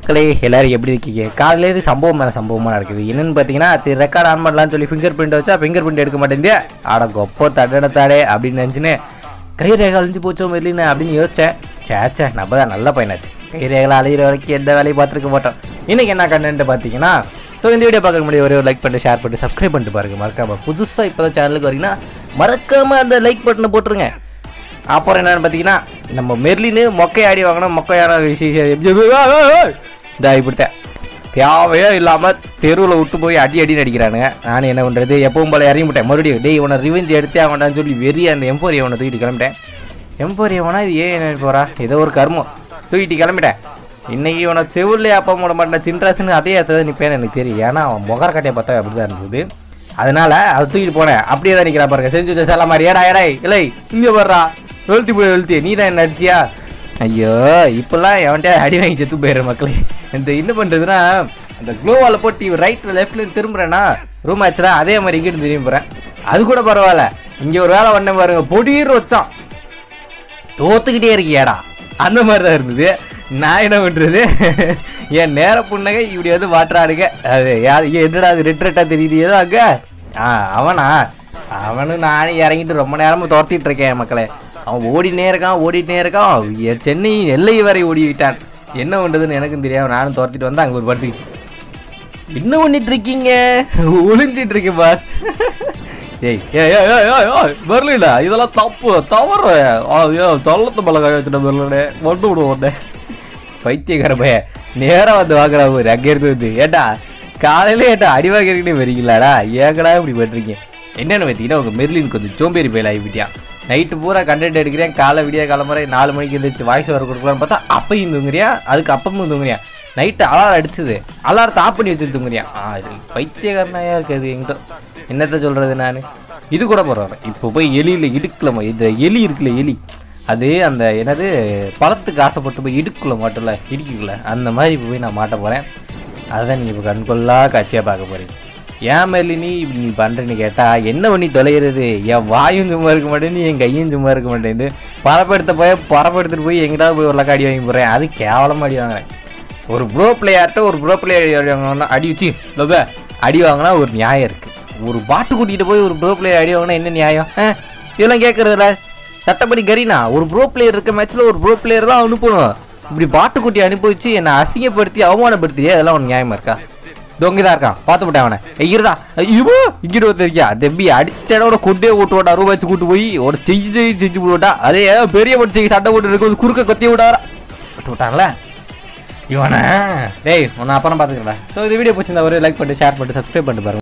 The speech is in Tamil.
மக்களே எல்லாரும் எப்படி இருக்கீங்க காலையிலேருந்து சம்பவம் மேலே சம்பவமாக நடக்குது என்னன்னு பார்த்தீங்கன்னா சரி ரெக்கார்ட் ஆன் பண்ணலாம்னு சொல்லி ஃபிங்கர் பிரிண்ட் வச்சா ஃபிங்கர் பிரிண்ட் எடுக்க மாட்டேங்குது ஆட கொப்போ தடனத்தாடே அப்படின்னு நினச்சின்னு கை ரேகை அழிஞ்சு போச்சோ மெல்லின்னு அப்படின்னு யோசிச்சேன் சேச்சே நம்ம தான் நல்ல பையனாச்சு கை ரேகளை அழிகிற வரைக்கும் எந்த வேலையும் பார்த்துருக்க மாட்டோம் இன்னைக்கு என்ன கண்டென்ட் பார்த்தீங்கன்னா ஸோ இந்த வீடியோ பார்க்க முடியும் ஒரே ஒரு லைக் பண்ணிட்டு ஷேர் பண்ணிட்டு சப்ஸ்கிரைப் பண்ணிட்டு பாருங்க மறக்காம புதுசாக இப்போ தான் சேனலுக்கு வரீங்கன்னா மறக்காம அந்த லைக் பட்டனை போட்டுருங்க அப்புறம் என்னன்னு பார்த்தீங்கன்னா நம்ம மெர்லின்னு மொக்கை ஆடி வாங்கினா மொக்கையான விஷயம் இந்த இப்படித்தான் தேவையே இல்லாமல் தெருவில் விட்டு போய் அடி அடி நடிக்கிறானுங்க நான் என்ன பண்ணுறது எப்பவும் போல இறங்கி விட்டேன் மறுபடியும் டேய் இவனை ரிவெஞ்ச் எடுத்தே ஆகண்டான்னு சொல்லி வெறிய அந்த எம்போரி அவனை தூக்கிட்டு கிளம்பிட்டேன் எம்போரி அவனா இது ஏன் என்ன போகிறா ஏதோ ஒரு கர்மம் தூக்கிட்டு கிளம்பிட்டேன் இன்னைக்கு இவனை செவிலே அப்பா மூட மாட்டேன் சின்ராசுன்னு அதே ஏற்றது நிற்பேன்னு எனக்கு தெரியும் ஏன்னா அவன் முகர கட்டையை பார்த்தா அப்படி தான் இருந்தது அதனால அதை தூக்கிட்டு போனேன் அப்படியே தான் நிற்கிறா பாருங்க செஞ்சு வச்ச சேல மாதிரி ஏடா ஏடா இல்லை இங்கே வர்றா வெளுத்தி போய் வெளுத்தி நீ தான் என்ன அடிச்சியா ஐயோ இப்பெல்லாம் எவன்ட்டே அடி வாங்கி செத்து போயிடுற மக்களே இந்த என்ன பண்ணுறதுன்னா அந்த க்ளோவால் போட்டு ரைட்ல லெஃப்ட்ல திரும்புறேன்னா ரூம் ஆச்சுனா அதே மாதிரி இங்கிட்டு திரும்பி போகிறேன் அது கூட பரவாயில்ல இங்கே ஒரு வேலை பண்ண பாருங்க பொடிர் வச்சான் தோத்துக்கிட்டே இருக்கியாடா அந்த மாதிரி தான் இருந்தது நான் என்ன பண்ணுறது என் நேர புன்னகை இப்படி வந்து மாற்றாடுங்க அது யா- ஏ, என்னடா அது ரெட்ரெட்டாக தெரியுது ஏதோ அங்க ஆ அவனா அவனு நானும் இறங்கிட்டு ரொம்ப நேரமாக துரத்திட்டு இருக்கேன் மக்களே அவன் ஓடினே இருக்கான் ஓடிட்டே இருக்கான் எ- சென்னை எல்லை வரை ஓடி விட்டான் என்ன பண்ணுறதுன்னு எனக்கும் தெரியாம நானும் துரத்திட்டு வந்தேன் அங்கே ஒரு படுத்துக்கிச்சு என்ன பண்ணிட்டு இருக்கீங்க ஒளிஞ்சிட்டு இருக்கேன் பாஸ் ஏய் ஏய் ஏய் ஏய் ஏய் ஏய் வரலடா இதெல்லாம் தப்பு தவறு ஐயோ தொல்லத்து மேல கை வச்சுட்ட வரலடே மட்டும் விடுவோம் உடனே பைத்தியக்கார பைய நேரா வந்து வாங்குறா ஒரு அங்கே இருந்து வந்து ஏட்டா காலையில ஏட்டா அடி வாங்கிக்கிட்டே வரீங்களாடா ஏங்கடா இப்படி பண்ணுறீங்க என்னன்னு பார்த்தீங்கன்னா உங்க மெர்லின் கொஞ்சம் சோம்பேறி பயில ஆகிவிட்டியா நைட்டு பூரா கண்டென்ட் எடுக்கிறேன் காலை விடிய காலம்பரை நாலு மணிக்கு எழுந்திரிச்சு வாய்ஸ் வர கொடுக்கலான்னு பார்த்தா அப்பையும் தூங்குறியா அதுக்கு அப்பமும் தூங்குறியா நைட்டு அலாரம் அடிச்சுது அலாரத்தை ஆஃப் பண்ணி வச்சுட்டு தூங்குறியா ஆ இது பைத்தியக்காரனாயா இருக்குது எங்கிட்ட என்னத்த சொல்றது நான் இது கூட பரவாயில்ல இப்போ போய் எலியில் இடுக்கல இந்த எலி இருக்குல்ல எலி அது அந்த என்னது பழத்துக்கு ஆசைப்பட்டு போய் இடுக்குள்ள மாட்டல இடுக்குள்ள அந்த மாதிரி இப்ப போய் நான் மாட்ட போகிறேன் அதுதான் நீங்கள் இப்போ கண்கொள்ளா காட்சியாக பார்க்க போகிறீங்க ஏன் மேலே நீ இப்படி நீ பண்ணுறேன்னு கேட்டால் என்ன பண்ணி தொலைகிறது என் வாயும் சும்மா இருக்க மாட்டேன்னு என் கையும் சும்மா இருக்க மாட்டேங்குது பரப்படுத்த போய் பரப்படுத்துட்டு போய் எங்கிட்டாவது போய் ஒரு லக்க அடி வாங்கி போகிறேன் அது கேவலமாக அடி வாங்குறேன் ஒரு ப்ரோ பிளேயர்கிட்ட ஒரு ப்ரோ பிளேயர் வாங்கினா அடி வச்சு லோப அடி வாங்கினா ஒரு நியாயம் இருக்கு ஒரு பாட்டு கூட்டிகிட்டு போய் ஒரு ப்ரோ பிளேயர் அடி வாங்கினா என்ன நியாயம் ஆ? இதெல்லாம் கேட்கறதில்ல சட்டப்படி கரீனா ஒரு ப்ரோ பிளேயர் இருக்க மேட்ச்சில் ஒரு ப்ரோ பிளேயர் தான் அனுப்பணும் இப்படி பாட்டு குட்டி அனுப்பி வச்சு என்னை அசிங்கப்படுத்தி அவமானப்படுத்தி அதெல்லாம் உனக்கு நியாயமா இருக்கா தொங்கி தான் இருக்கான் பார்த்து விட்டேன் அவனை ஐயரா ஐயோ இங்கிட்டு ஒருத்தருக்கியா தெம்பி அடிச்சடோட கொண்டே ஓட்டு விட்டா ரூபா வச்சு கூட்டு போய் ஒரு செஞ்சு செஞ்சு செஞ்சு விட்டா அதே பெரிய பட்டு செய்ய சட்டை போட்டு இருக்கும் குறுக்க கொத்தி விட்டாரா விட்டு விட்டான்ல இவனை டேய் உன்னை அப்புறம் பார்த்துக்கிறேன் ஸோ இந்த வீடியோ பிடிச்சிருந்தா ஒரு லைக் பண்ணிட்டு ஷேர் பண்ணிட்டு சப்ஸ்கிரைப் பண்ணிட்டு பாருங்க